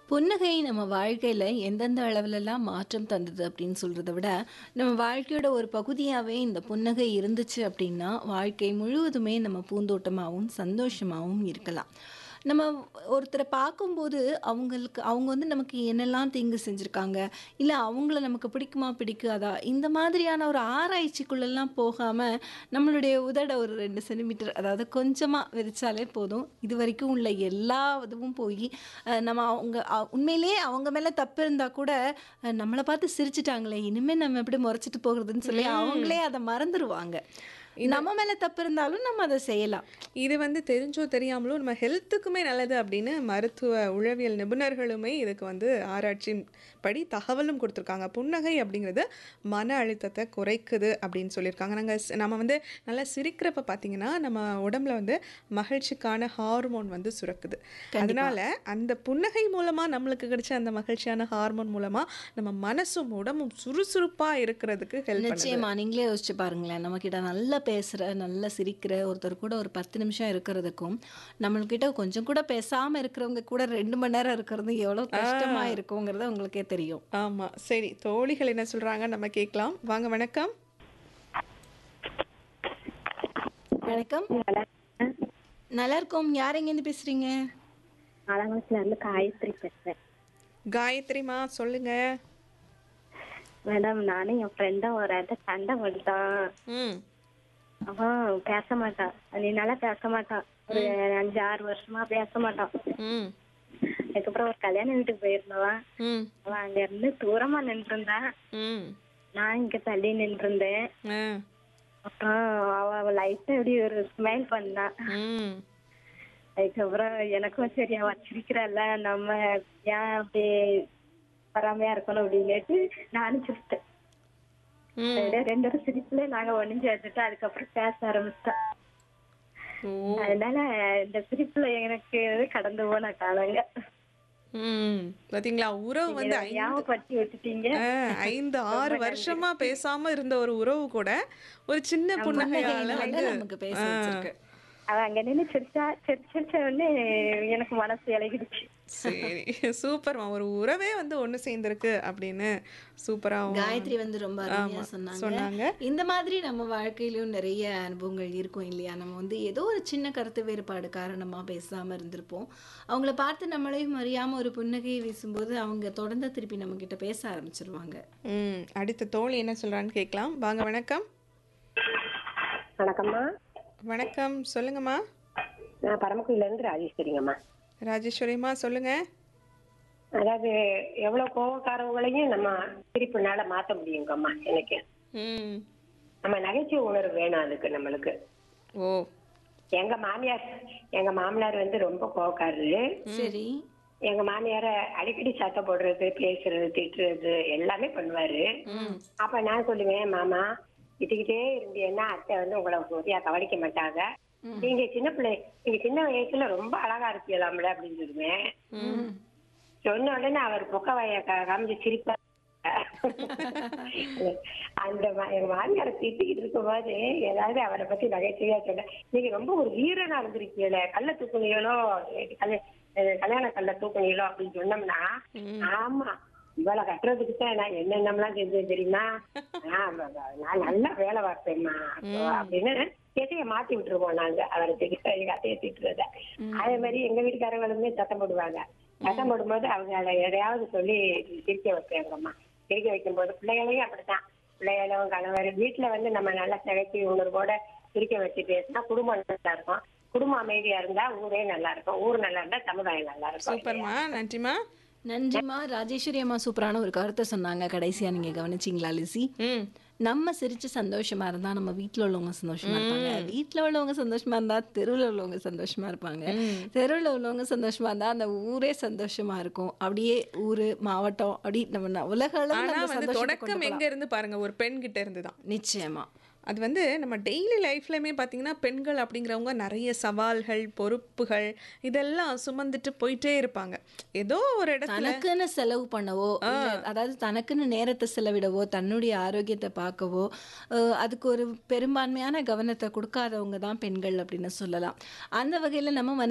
புன்னகை நம்ம வாழ்க்கையில எந்தெந்த அளவுலலாம் மாற்றம் தந்தது அப்படின்னு சொல்றத விட, நம்ம வாழ்க்கையோட ஒரு பகுதியாவே இந்த புன்னகை இருந்துச்சு அப்படின்னா, வாழ்க்கை முழுவதுமே நம்ம பூந்தோட்டமாவும், சந்தோஷமாவும் இருக்கலாம். நம்ம ஒருத்தர பார்க்கும்போது, அவங்களுக்கு அவங்க வந்து நமக்கு என்னெல்லாம் தீங்கு செஞ்சிருக்காங்க, இல்ல அவங்கள நமக்கு பிடிக்குமா, பிடிக்காதா, இந்த மாதிரியான ஒரு ஆராய்ச்சிக்குள்ளலாம் போகாம, நம்மளுடைய உதட ஒரு 2 சென்டிமீட்டர் அதாவது கொஞ்சமா விரிச்சாலே போதும். இதுவரைக்கும் உள்ள எல்லா இதுவும் போயி, அ நம்ம அவங்க அ உண்மையிலேயே அவங்க மேல தப்பு இருந்தா கூட, அ நம்மள பார்த்து சிரிச்சுட்டாங்களே, இனிமே நம்ம எப்படி முறைச்சிட்டு போறதுன்னு சொல்லி அவங்களே ம். அத மறந்துருவாங்க. இது நம்ம மேல தப்பு இருந்தாலும் நம்ம அத செய்யலாம். இது வந்து தெரிஞ்சோ தெரியாமலோ நம்ம ஹெல்த்துக்குமே நல்லது அப்படின்னு மருத்துவ உளவியல் நிபுணர்களுமே இதுக்கு வந்து ஆராய்ச்சியின் படி தகவலும் கொடுத்துருக்காங்க. புன்னகை அப்படிங்கிறது மன அழுத்தத்தை குறைக்குது அப்படின்னு சொல்லியிருக்காங்க. நாங்க ஸ் நம்ம வந்து நல்லா சிரிக்கிறப்ப பார்த்தீங்கன்னா, நம்ம உடம்புல வந்து மகிழ்ச்சிக்கான ஹார்மோன் வந்து சுரக்குது. கண்டிப்பா. அதனால அந்த புன்னகை மூலமா நம்மளுக்கு கிடைச்ச அந்த மகிழ்ச்சியான ஹார்மோன் மூலமா நம்ம மனசும், உடம்பும் சுறுசுறுப்பா இருக்கிறதுக்கு ஹெல்ப் பண்ணுது. நிச்சயமா. நீங்களே யோசிச்சு பாருங்களேன். நம்மகிட்ட நல்லா பேசுற, நல்லா சிரிக்கிற ஒருத்தர் கூட ஒரு 10 நிமிஷம் இருக்கிறதுக்கும், நம்மள்கிட்ட கொஞ்சம் கூட பேசாம இருக்கிறவங்க கூட 2 மணி நேரம் இருக்கிறது எவ்வளோ ஆ. கஷ்டமா இருக்குங்கிறது உங்களுக்கே தெரியும். ஆமா. சரி. தோழிகள் என்ன சொல்றாங்க நம்ம கேட்கலாம். வாங்க வணக்கம். வணக்கம். நல்லா இருக்கோம். யார் எங்கேருந்து பேசுறீங்க? ஆலங்குளத்துல இருந்து காயத்ரி பேசுறேன் காயத்ரிமா சொல்லுங்க. மேடம் நானும் என் ஃப்ரெண்டும் ஒரு இடத்த சண்டை போட்டுட்டோம் ம். அவன் பேச மாட்டான் நீ நல்லா பேச மாட்டான் ஒரு அஞ்சு ஆறு வருஷமா பேச மாட்டான் ம். அதுக்கப்புறம் ஒரு கல்யாண வீட்டுக்கு போயிருந்தவன் ம். அவன் அங்க இருந்து தூரமா நின்று இருந்தான் ம். நான் இங்க தள்ளி நின்று இருந்தேன் ஆ. அப்புறம் அவ லைட்டா இப்படி ஒரு ஸ்மைல் பண்ணான் ம். அதுக்கப்புறம் எனக்கும் சரி அவ சிரிக்கிறாள்ல நம்ம ஏன் அப்படி வராமையா இருக்கணும் அப்படின்னுட்டு நானும் சிரிச்சிட்டேன் ம். அப்படியே ரெண்டு பேரும் சிரிப்புல நாங்க ஒண்ணும் சேர்த்துட்டு அதுக்கப்புறம் பேச ஆரம்பிச்சிட்டோம் ஓ. அதனால இந்த சிரிப்புல எனக்கு கடந்து போன காலங்க ம். பாத்தீங்களா உறவு நீங்க வந்து இதை ஐந்து ஞாபகப்படுத்தி விட்டுட்டீங்க ஆ, ஐந்து ரொம்ப ஆறு நன்றி வருஷமா பேசாம இருந்த ஒரு உறவு கூட ஒரு சின்ன ஆமா. புன்னகையால புன்னகையினால வந்து நமக்கு பேச ஆ. வச்சிருக்கு. அவ அங்க நின்னு சிரிச்சா சிரிச்சு சிரிச்ச உடனே எனக்கு மனசு இலகிடுச்சு சரி சூப்பர்மா ஒரு உறவே வந்து ஒண்ணு சேர்ந்திருக்கு அப்படின்னு சூப்பரா காயத்ரி வந்து ரொம்ப அருமையா ஆமா, சொன்னாங்க. சொன்னாங்க. இந்த மாதிரி நம்ம வாழ்க்கையிலயும் நிறைய அனுபவங்கள் இருக்கும் இல்லையா? நம்ம வந்து ஏதோ ஒரு சின்ன கருத்து வேறுபாடு காரணமா பேசாம இருந்திருப்போம். அவங்கள பார்த்து நம்மளையும் அறியாம ஒரு புன்னகையை வீசும்போது, அவங்க தொடர்ந்து திருப்பி நம்ம கிட்ட பேச ஆரம்பிச்சிருவாங்க. ம் அடுத்த தோழி என்ன சொல்றான்னு கேட்கலாம் வாங்க வணக்கம் வணக்கம்மா வணக்கம் சொல்லுங்கம்மா நான் பரமக்குடியில இருந்து ராஜேஸ்வரிங்கம்மா ராஜேஸ்வரிம்மா சொல்லுங்க அதாவது எவ்வளவு கோவக்காரவங்களையும் நம்ம சிரிப்புனால மாத்த முடியுங்கம்மா எனக்கு ம் நம்ம நகைச்சுவை உணர்வு வேணும் அதுக்கு நம்மளுக்கு ஓ எங்க மாமியார் எங்க மாமனார் வந்து ரொம்ப கோவக்காரரு சரி. எங்க மாமியார அடிக்கடி சத்தம் போடுறது பேசுறது திட்டுறது எல்லாமே பண்ணுவாரு அப்ப நான் சொல்லுவேன் மாமா திட்டிக்கிட்டே இருந்தீங்கன்னா அத்தை வந்து உங்களை சரியா கவனிக்க மாட்டாங்க நீங்க சின்ன பிள்ளை நீங்க சின்ன வயசுல ரொம்ப அழகா இருப்பீங்களாம்ல அப்படின்னு சொல்லுவேன் ம் சொன்ன உடனே அவர் புக்கவாய காமிச்சு சிரிப்பார் அந்த மா- எங்க மாமியார திட்டிக்கிட்டு இருக்கும்போது ஏதாவது அவரை பத்தி நகைச்சுவையா சொன்ன நீங்க ரொம்ப ஒரு வீரனா இருந்திருக்கீங்களே கல்ல தூக்குனீங்களோ கல்ல அஹ் கல்யாண கல்ல தூக்குனீங்களோ அப்படின்னு சொன்னோம்னா ஆமா இவளை கட்டுறதுக்கு தான் நான் என்னென்னலாம் செஞ்சேன் தெரியுமா நான் வ- வ- நான் நல்லா வேலை பார்ப்பேம்மா அப்போ அப்படின்னு எதைய மாத்தி விட்டுருவோம் நாங்க அவரை திட்டு எங்க அத்தையை திட்டுறத அதே மாதிரி எங்க வீட்டுக்காரங்களுமே சத்தம் போடுவாங்க சத்தம் போடும்போது அவங்க அதை எதையாவது சொல்லி சிரிக்க வைப்பாங்கம்மா சிரிக்க வைக்கும்போது பிள்ளைகளையும் அப்படித்தான் பிள்ளைகளும் கணவர் வீட்டுல வந்து நம்ம நல்ல நகைச்சுவை உணர்வோட சிரிக்க வச்சு பேசினா குடும்பம் நல்லா இருக்கும் குடும்பம் அமைதியா இருந்தா ஊரே நல்லா இருக்கும் ஊர் நல்லா இருந்தா சமுதாயம் நல்லா இருக்கும் சூப்பர்மா நன்றிம்மா நன்றிம்மா. ராஜேஸ்வரி அம்மா சூப்பரான ஒரு கருத்தை சொன்னாங்க. கடைசியா நீங்க கவனிச்சீங்களா லிஸி? ம் நம்ம சிரிச்சு சந்தோஷமா இருந்தா நம்ம வீட்ல உள்ளவங்க சந்தோஷமா இருப்பாங்க. வீட்ல உள்ளவங்க சந்தோஷமா இருந்தா தெருவுல உள்ளவங்க சந்தோஷமா இருப்பாங்க. தெருவுல உள்ளவங்க சந்தோஷமா இருந்தா அந்த ஊரே சந்தோஷமா இருக்கும். அப்படியே ஊரு, மாவட்டம் அப்படி நம்ம ந- உலக அளவுல ஆனா நம்ம வந்து சந்தோஷத்தை கொண்டு தொடக்கம் எங்க போலாம். இருந்து பாருங்க ஒரு பெண் கிட்ட இருந்து தான் நிச்சயமா. அது வந்து நம்ம டெய்லி லைஃப்லையுமே பார்த்தீங்கன்னா பெண்கள் அப்படிங்கிறவங்க நிறைய சவால்கள் பொறுப்புகள் இதெல்லாம் சுமந்துட்டு போயிட்டே இருப்பாங்க ஏதோ ஒரு இடத்துல தனக்குன்னு செலவு பண்ணவோ இல்ல அதாவது தனக்குன்னு நேரத்தை செலவிடவோ தன்னுடைய ஆரோக்கியத்தை பார்க்கவோ அஹ், அதுக்கு ஒரு பெரும்பான்மையான கவனத்தை கொடுக்காதவங்க தான் பெண்கள் அப்படின்னு சொல்லலாம் அந்த வகையில நம்ம